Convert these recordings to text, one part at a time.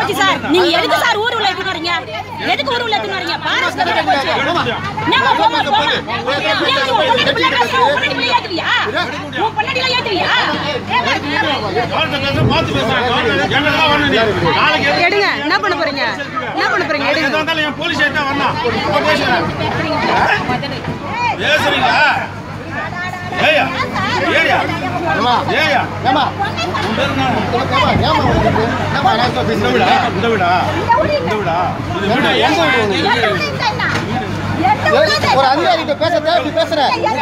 போச்சு சார் நீங்க எதுக்கு சார் ஊர் உள்ள எடுத்துட்டு வரீங்க எதுக்கு ஊர் உள்ள எடுத்துட்டு வரீங்க பாரஸ் கிட்ட போச்சு நம்ம போமா போமா ஏன் உன் பொண்டாட்டி பிள்ளை பேசுற, உன் பொண்டாட்டி பிள்ளை ஏத்துவியா உன் பொண்டாட்டி எல்லாம் ஏத்துவியா பார்த்து பேசுறேன் என்னதான் வரணும் நீ நாளைக்கு எது- எடுங்க என்ன பண்ண போறீங்க என்ன பண்ண போறீங்க நாளைக்கு எடுங்க எதா இருந்தாலும் என் போலீஸ் ஸ்டேஷன் வரணும் இப்ப பேசுறேன் பேசுறீங்களா ஏயா ஏயா ஏயா ஏமா உன் பேரு என்ன? ஏமா ஏமா உங்களுக்கு ஏமா நான் இந்த பேசுறேன் வீடா இந்த வீடா இந்த வீடா இது வீடா எங்க வீடு உங்களுக்கு? ஒரு அதிகாரிகிட்ட பேச தேவை பேசுற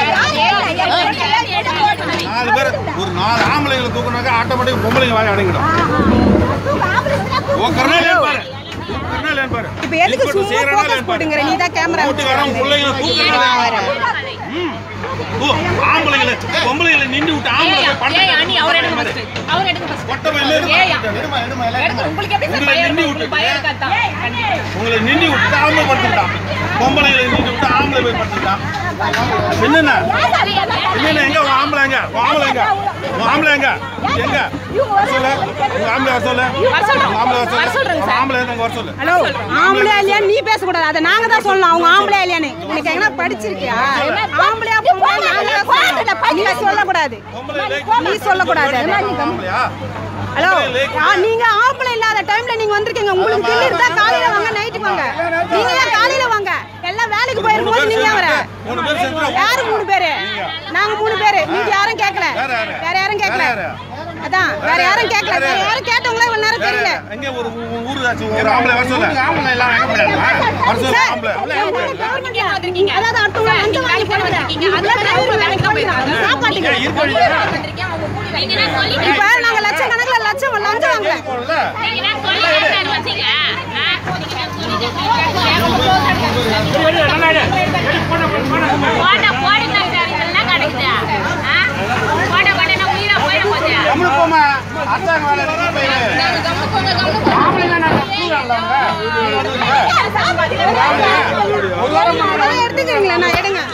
நாலு பேர் ஒரு நாலு ஆம்பளைங்களை தூக்குனாக்கா ஆட்டோமேட்டிக் பொம்பளைங்க வாய் அடங்கிடும் உக்கறனா இல்லையா பாரு உக்கறனா இல்லையா பாரு இப்ப எதுக்கு இப்ப சும்மா செய்யறனா focus இல்லையா பாரு. போட்டுங்கிற? நீ தான் camera வீட்டுக்காரன் பிள்ளைங்களை தூக்குறாங்க ம். ஓ ஆம்பளைங்களை பொம்பளைங்களை நின்று விட்டு ஆம்பளை ஏய் அண்ணி அவர் எடுங்க ஃபர்ஸ்ட் அவர் எடுங்க ஃபர்ஸ்ட் கொட்டை பையில ஏய் எடுமா எடுமா எல்லாம் எடுங்க உங்களுக்கு எப்படி சார் உங்களை பயம் நின்னு உங்களுக்கு பயம் இருக்காதா உங்களை நின்று விட்டு ஆம்பளை படுத்துட்டான் பொம்பளைங்களை நின்று விட்டு ஆம்பளை போய் படுத்துட்டான் என்னென்ன என்னென்ன எங்க உன் ஆம்பளை எங்க உன் ஆம்பளை எங்க உன் ஆம்பளை எங்க எங்க வர சொல்லு உங்க ஆம்பளை வர சொல்லு வர சொல்றோம். உங்க ஆம்பளை வர சொல்லு வர சொல்றேங்க உங்க சார். ஆம்பளை எங்க வர சொல்லு ஹலோ ஆம்பளையா இல்லையா நீ பேசக்கூடாது அதை நாங்க தான் சொல்லணும் அவங்க ஆம்பளையா இல்லையான்னு உனக்கு எங்கன்னா படிச்சிருக்கியா ஆம்பளையா பொம்பளையா நாங்க தான் சொல்லணும். நீ சொல்லக்கூடாது பொம்பளை லேக்கு- நீ சொல்லக்கூடாது ஆம்பளையா ஹலோ ஆ, நீங்க ஆம்பளை இல்லாத டைம்ல நீங்க வந்திருக்கீங்க உங்களுக்கு தில்லு இருந்தா காலையில வாங்க நைட்டு வாங்க நீங்க ஏன் காலையில வாங்க எல்லாம் வேலைக்கு போயிருக்கும் போது நீங்க ஏன் வர மூணு பேர் சேர்ந்து யாரு மூணு பேரு நாங்க மூணு பேரு நீங்க யாரும் கேட்கல வேற யாரு? வேற யாரும் கேட்கல வேற யாரு? அதான் வேற யாரும் கேட்கல வேற யாரும் கேட்டவங்களே இவ்வளவு நேரம் தெரியல எங்க ஒரு ஊ- ஊ- ஊருதாச்சும் ஒரு ஆம்பளை வர சொல்லு ஆம்பளை எல்லாம் எங்க போயிடாதா வர சொல்லு சார், ஆம்பளை government ஏன் வந்திருக்கீங்க? அதாவது அடுத்த ஊர்ல லஞ்சம் வாங்கி போடுறது. இதுக்குள்ள driver வேலைக்கு தான் போயிருக்காங்க. சாப்பாட்டுக்கு. ஏன் இருப்பீங்க இப்ப நாங்க லட்சக்கணக்குல லட்சம் லஞ்சம் வாங்கல போகல கம்முனு போமா அரசாங்க வேலை இருக்கு, போயிரு. ஒரு வாரம் எடுத்துக்கிறீங்களா நான் எடுங்க